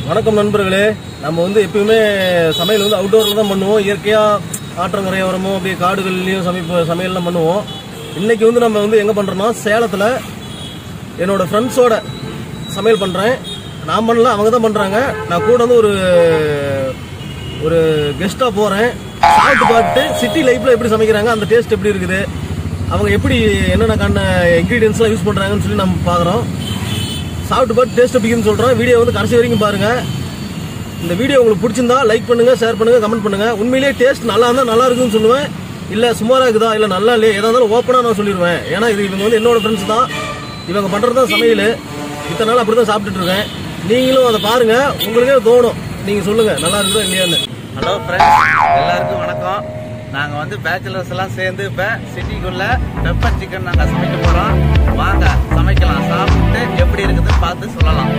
வணக்கம் நண்பர்களே நம்ம வந்து எப்பயுமே சமையல் வந்து அவுட்டோரில் தான் பண்ணுவோம் இயற்கையாக ஆற்றங்கரையோரமும் அப்படியே காடுகள்லையும் சமைப்ப சமையல்லாம் பண்ணுவோம் இன்னைக்கு வந்து நம்ம வந்து எங்கே பண்ணுறோம்னா சேலத்தில் என்னோட ஃப்ரெண்ட்ஸோட சமையல் பண்ணுறேன் நான் பண்ணல அவங்க தான் பண்ணுறாங்க நான் கூட வந்து ஒரு ஒரு கெஸ்ட்டாக போகிறேன் சாப்பிட்டு பார்த்துட்டு சிட்டி லைஃப்பில் எப்படி சமைக்கிறாங்க அந்த டேஸ்ட் எப்படி இருக்குது அவங்க எப்படி என்னென்ன கான இன்க்ரீடியன்ஸ்லாம் யூஸ் பண்ணுறாங்கன்னு சொல்லி நம்ம பார்க்குறோம் சாப்பிட்டு பார்த்து டேஸ்ட் எப்படின்னு சொல்கிறோம் வீடியோ வந்து கடைசி வரைக்கும் பாருங்கள் இந்த வீடியோ உங்களுக்கு பிடிச்சிருந்தா லைக் பண்ணுங்க ஷேர் பண்ணுங்க கமெண்ட் பண்ணுங்க உண்மையிலேயே டேஸ்ட் நல்லா இருந்தால் நல்லா இருக்குன்னு சொல்லுவேன் இல்லை சுமாராக இருக்குதா இல்லை நல்லா இல்லையே எதா இருந்தாலும் ஓப்பனாக நான் சொல்லிடுவேன் ஏன்னா இது இவங்க வந்து என்னோட ஃப்ரெண்ட்ஸ் தான் இவங்க பண்ணுறது தான் சமையல் இத்தனை நாள் அப்படி தான் சாப்பிட்டுட்டு இருக்கேன் நீங்களும் அதை பாருங்க உங்களுக்கே தோணும் நீங்கள் சொல்லுங்க நல்லா இருக்குதா இல்லையான்னு ஹலோ ஃப்ரெண்ட்ஸ் எல்லாருக்கும் வணக்கம் நாங்கள் வந்து பேச்சுலர்ஸ் எல்லாம் சேர்ந்து இப்போ சிட்டிக்குள்ள பெப்பர் சிக்கன் நாங்கள் சமைக்க போகிறோம் வாங்க சமைக்கலாம் சாப்பிட்டு எப்படி இருக்குதுன்னு பார்த்து சொல்லலாம்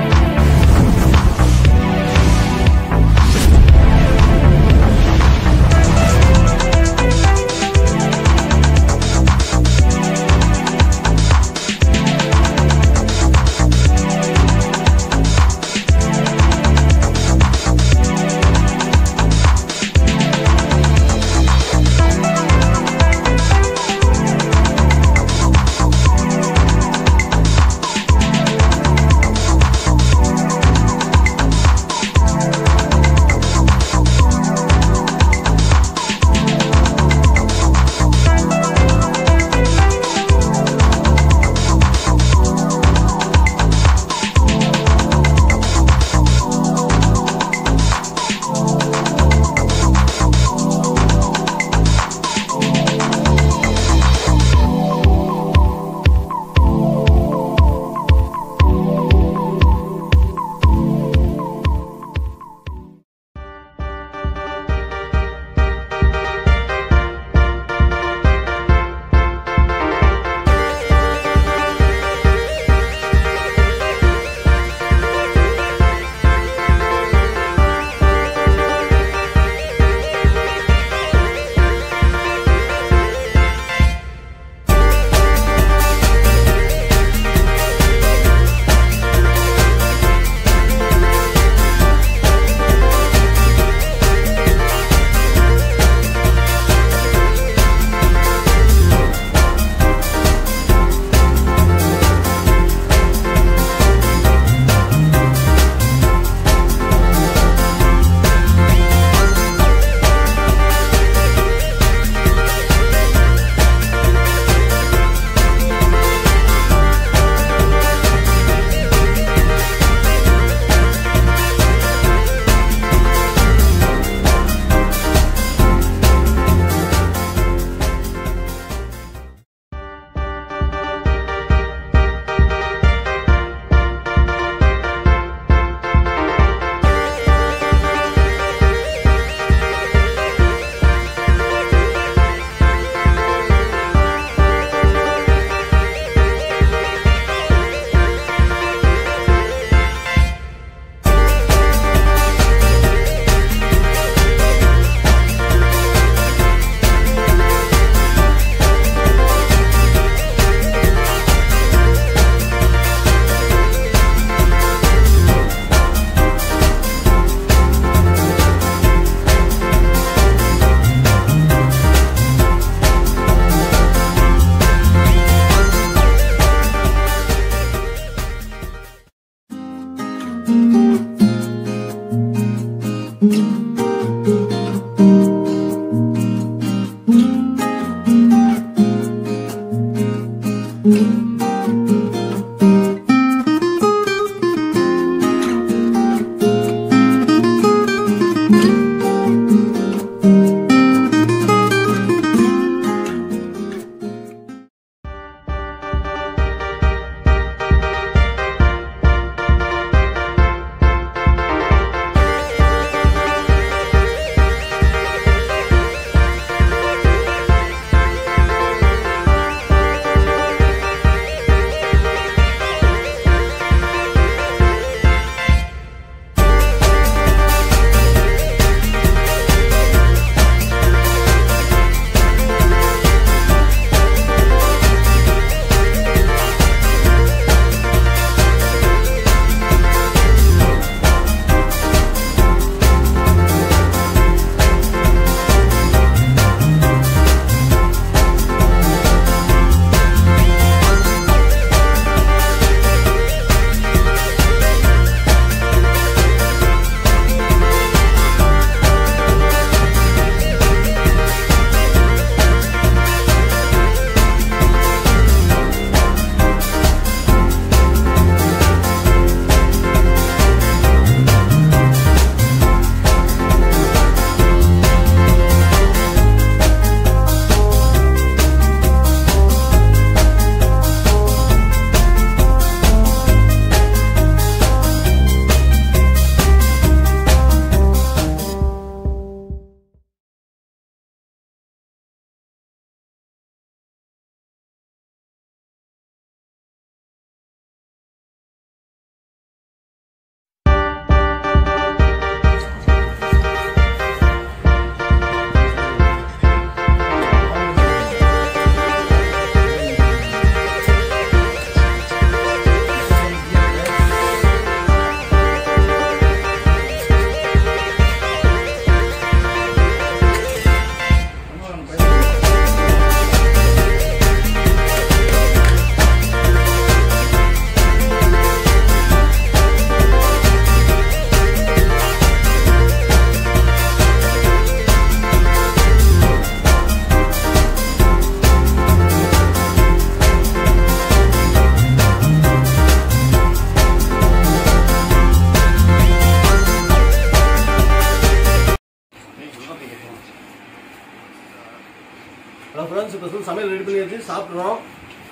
ப்ளஸ் வந்து சமையல் ரெடி பண்ணி வச்சு சாப்பிட்றோம்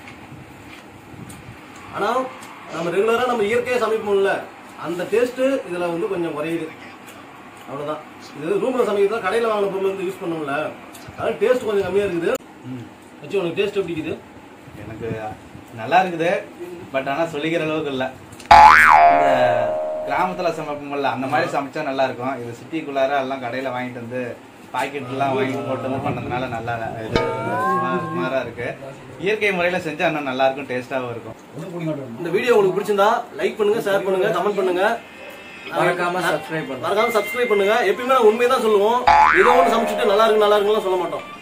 ஆனா நம்ம ரெகுலரா நம்ம இயற்கையா சமைப்போம்ல அந்த டேஸ்ட் இதுல வந்து கொஞ்சம் குறையுது அவ்வளவுதான் இது ரூம்ல சமைக்கிறதா கடையில வாங்கின பொருள் வந்து யூஸ் பண்ணோம்ல அதனால டேஸ்ட் கொஞ்சம் கம்மியா இருக்குது வச்சு உனக்கு டேஸ்ட் எப்படி இருக்குது எனக்கு நல்லா இருக்குது பட் ஆனா சொல்லிக்கிற அளவுக்கு இல்ல இந்த கிராமத்துல சமைப்போம்ல அந்த மாதிரி சமைச்சா நல்லா இருக்கும் இது சிட்டிக்குள்ளார எல்லாம் கடையில வாங்கிட்டு வந்து பாக்கெட் எல்லாம் வாங்கி போட்டு பண்ணதுனால நல்லா இது சுமார் சுமாரா இருக்கு இயற்கை முறையில செஞ்சா இன்னும் நல்லா இருக்கும் டேஸ்டாவும் இருக்கும் இந்த வீடியோ உங்களுக்கு பிடிச்சிருந்தா லைக் பண்ணுங்க ஷேர் பண்ணுங்க கமெண்ட் பண்ணுங்க மறக்காம subscribe பண்ணுங்க. மறக்காம சப்ஸ்கிரைப் பண்ணுங்க எப்பயுமே நான் உண்மையை தான் சொல்லுவோம் ஏதோ ஒன்று சமைச்சிட்டு நல்லா இருக்கு நல்லா இருக்குன்னு சொல்ல மாட்டோம்